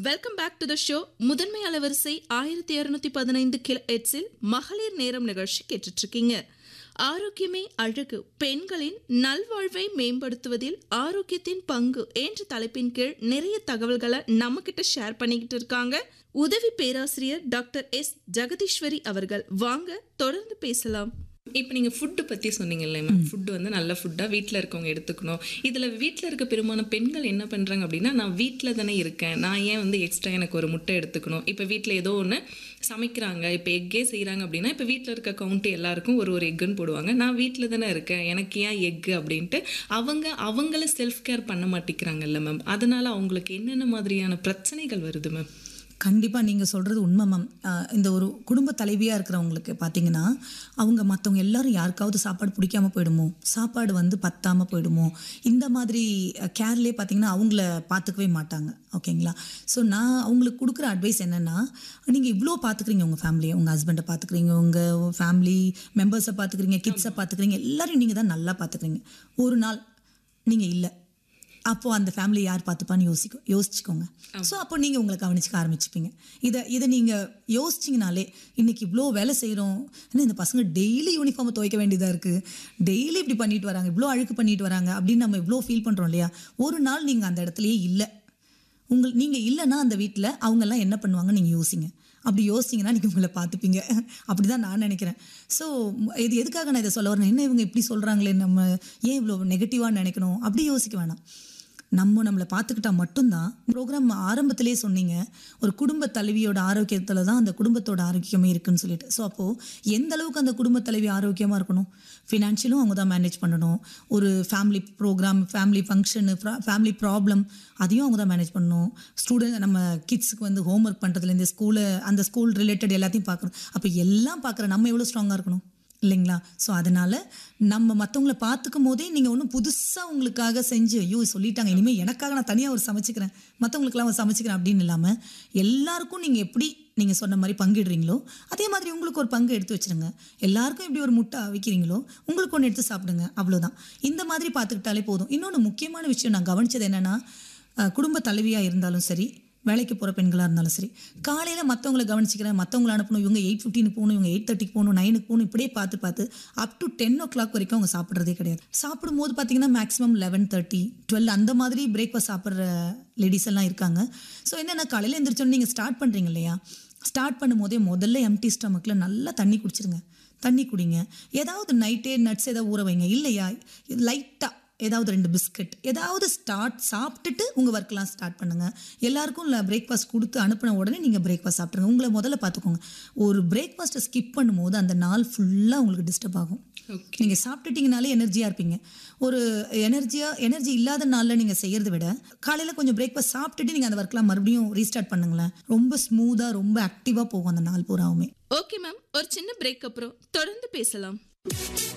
welcome back to the show முதன்மை அலவரிசை ஆயிரத்தி இரநூத்தி பதினைந்து கிலோ எட்ஸில் மகளிர் நேரம் நிகழ்ச்சி கேட்டுட்டு இருக்கீங்க ஆரோக்கியமே அழகு பெண்களின் நல்வாழ்வை மேம்படுத்துவதில் ஆரோக்கியத்தின் பங்கு என்ற தலைப்பின் கீழ் நிறைய தகவல்களை நம்ம கிட்ட ஷேர் பண்ணிக்கிட்டு இருக்காங்க உதவி பேராசிரியர் டாக்டர் எஸ் ஜெகதீஸ்வரி அவர்கள் வாங்க தொடர்ந்து பேசலாம் இப்போ நீங்கள் ஃபுட்டு பற்றி சொன்னீங்கல்ல மேம் ஃபுட்டு வந்து நல்ல ஃபுட்டாக வீட்டில் இருக்கவங்க எடுத்துக்கணும் இதில் வீட்டில் இருக்க பெரும்பாலான பெண்கள் என்ன பண்ணுறாங்க அப்படின்னா நான் வீட்டில் தானே இருக்கேன் நான் ஏன் வந்து எக்ஸ்ட்ரா எனக்கு ஒரு முட்டை எடுத்துக்கணும் இப்போ வீட்டில் ஏதோ ஒன்று சமைக்கிறாங்க இப்போ எக்கே செய்கிறாங்க அப்படின்னா இப்போ வீட்டில் இருக்க கவுண்ட் எல்லாருக்கும் ஒரு ஒரு எக்குன்னு போடுவாங்க நான் வீட்டில் தானே இருக்கேன் எனக்கு ஏன் எக்கு அப்படின்ட்டு அவங்க அவங்கள செல்ஃப் கேர் பண்ண மாட்டேங்கிறாங்கல்ல மேம் அதனால அவங்களுக்கு என்னென்ன மாதிரியான பிரச்சனைகள் வருது மேம் கண்டிப்பாக நீங்கள் சொல்கிறது உண்மை மேம் அஹ் இந்த ஒரு குடும்ப தலைவியாக இருக்கிறவங்களுக்கு பார்த்தீங்கன்னா அவங்க மற்றவங்க எல்லாரும் யாருக்காவது சாப்பாடு பிடிக்காம போயிடுமோ சாப்பாடு வந்து பத்தாமல் போயிடுமோ இந்த மாதிரி கேர்லேயே பார்த்தீங்கன்னா அவங்கள பார்த்துக்கவே மாட்டாங்க ஓகேங்களா ஸோ நான் அவங்களுக்கு கொடுக்குற அட்வைஸ் என்னென்னா நீங்கள் இவ்வளோ பார்த்துக்கிறீங்க உங்கள் ஃபேமிலியை உங்கள் ஹஸ்பண்டை பார்த்துக்கிறீங்க உங்கள் ஃபேமிலி மெம்பர்ஸை பார்த்துக்கிறீங்க கிட்ஸை பார்த்துக்கிறீங்க எல்லாரையும் நீங்கள் தான் நல்லா பார்த்துக்கிறீங்க ஒரு நாள் நீங்கள் இல்லை அப்போது அந்த ஃபேமிலி யார் பார்த்துப்பான்னு யோசிக்க யோசிச்சுக்கோங்க ஸோ அப்போ நீங்கள் உங்களை கவனிச்சுக்க ஆரம்பிச்சுப்பீங்க இதை இதை நீங்கள் யோசிச்சிங்கனாலே இன்னைக்கு இவ்வளோ வேலை செய்கிறோம் ஏன்னா இந்த பசங்க டெய்லி யூனிஃபார்மை துவைக்க வேண்டியதாக இருக்குது டெய்லி இப்படி பண்ணிட்டு வராங்க இவ்வளோ அழுக்கு பண்ணிட்டு வராங்க அப்படின்னு நம்ம இவ்வளோ ஃபீல் பண்ணுறோம் இல்லையா ஒரு நாள் நீங்கள் அந்த இடத்துலையே இல்லை உங்கள் நீங்கள் இல்லைன்னா அந்த வீட்டில் அவங்கெல்லாம் என்ன பண்ணுவாங்க நீங்கள் யோசிங்க அப்படி யோசிச்சிங்கன்னா நீங்கள் உங்களை பார்த்துப்பீங்க அப்படி தான் நான் நினைக்கிறேன் ஸோ இது எதுக்காக நான் இதை சொல்ல வரேன் என்ன இவங்க இப்படி சொல்கிறாங்களே நம்ம ஏன் இவ்வளோ நெகட்டிவாக நினைக்கணும் அப்படி யோசிக்க வேணாம் நம்ம நம்மளை பார்த்துக்கிட்டா மட்டும்தான் ப்ரோக்ராம் ஆரம்பத்திலே சொன்னீங்க ஒரு குடும்ப தலைவியோட ஆரோக்கியத்தில் தான் அந்த குடும்பத்தோட ஆரோக்கியமே இருக்குன்னு சொல்லிட்டு ஸோ அப்போது எந்த அளவுக்கு அந்த குடும்ப தலைவி ஆரோக்கியமாக இருக்கணும் ஃபினான்ஷியலும் அவங்க தான் மேனேஜ் பண்ணணும் ஒரு family program family function family problem அதையும் அவங்க தான் மேனேஜ் பண்ணணும் ஸ்டூடெண்ட் நம்ம கிட்ஸுக்கு வந்து ஹோம்ஒர்க் பண்ணுறதுலேருந்து ஸ்கூலை அந்த ஸ்கூல் ரிலேட்டட் எல்லாத்தையும் பார்க்கணும் அப்போ எல்லாம் பார்க்குற நம்ம எவ்வளோ ஸ்ட்ராங்காக இருக்கணும் இல்லைங்களா ஸோ அதனால் நம்ம மற்றவங்கள பார்த்துக்கும் போதே நீங்கள் ஒன்றும் புதுசாக உங்களுக்காக செஞ்சு ஐயோ சொல்லிட்டாங்க இனிமேல் எனக்காக நான் தனியாக ஒரு சமைச்சிக்கிறேன் மற்றவங்களுக்குலாம் ஒரு சமைச்சிக்கிறேன் அப்படின்னு இல்லாமல் எல்லாருக்கும் நீங்கள் எப்படி நீங்கள் சொன்ன மாதிரி பங்கிடுறீங்களோ அதே மாதிரி உங்களுக்கு ஒரு பங்கு எடுத்து வச்சுருங்க எல்லாருக்கும் எப்படி ஒரு முட்டை அவிக்கிறீங்களோ உங்களுக்கு ஒன்று எடுத்து சாப்பிடுங்க அவ்வளோதான் இந்த மாதிரி பார்த்துக்கிட்டாலே போதும் இன்னொன்று முக்கியமான விஷயம் நான் கவனிச்சது என்னென்னா குடும்ப தலைவியாக இருந்தாலும் சரி வேலைக்கு போகிற பெண்களாக இருந்தாலும் சரி காலையில் மற்றவங்களை கவனிச்சிக்கிறேன் மற்றவங்களை அனுப்பணும் இவங்க எயிட் ஃபிஃப்டினுக்கு போகணும் இவங்க எயிட் தேர்ட்டிக்கு போகணும் நைனுக்கு போகணும் இப்படியே பார்த்து பார்த்து up to ten o'clock வரைக்கும் அவங்க சாப்பிட்றதே கிடையாது சாப்பிடும்போது பார்த்தீங்கன்னா மேக்ஸிமம் லெவன் தேர்ட்டி டுவெல் அந்த மாதிரி பிரேக்ஃபாஸ்ட் சாப்பிட்ற லேடிஸ் எல்லாம் இருக்காங்க ஸோ என்னென்ன காலையில் எழுந்திரிச்சோன்னு நீங்கள் ஸ்டார்ட் பண்ணுறீங்க இல்லையா ஸ்டார்ட் பண்ணும்போதே முதல்ல எம்டி ஸ்டமக்கில் நல்லா தண்ணி குடிச்சிருங்க தண்ணி குடிங்க ஏதாவது நைட்டே நட்ஸ் ஏதாவது ஊற வைங்க இல்லையா லைட்டாக ஏதாவது ரெண்டு பிஸ்கட் ஏதாவது ஸ்டார்ட் சாப்பிட்டுட்டு உங்கள் ஒர்க்லாம் ஸ்டார்ட் பண்ணுங்கள் எல்லாருக்கும் பிரேக்ஃபாஸ்ட் கொடுத்து அனுப்பின உடனே நீங்கள் பிரேக்ஃபாஸ்ட் சாப்பிட்ருங்க உங்களை முதல்ல பார்த்துக்கோங்க ஒரு பிரேக்ஃபாஸ்ட்டை ஸ்கிப் பண்ணும்போது அந்த நாள் ஃபுல்லாக உங்களுக்கு டிஸ்டர்ப் ஆகும் ஓகே நீங்கள் சாப்பிட்டுட்டீங்கனாலே எனர்ஜியாக இருப்பீங்க ஒரு எனர்ஜியாக எனர்ஜி இல்லாத நாளில் நீங்கள் செய்கிறத விட காலையில் கொஞ்சம் பிரேக்ஃபாஸ்ட் சாப்பிட்டுட்டு நீங்கள் அந்த ஒர்க்லாம் மறுபடியும் ரீஸ்டார்ட் பண்ணுங்களேன் ரொம்ப ஸ்மூத்தாக ரொம்ப ஆக்டிவாக போகும் அந்த நாள் பூராவுமே ஓகே மேம் ஒரு சின்ன பிரேக் அப்புறம் தொடர்ந்து பேசலாம்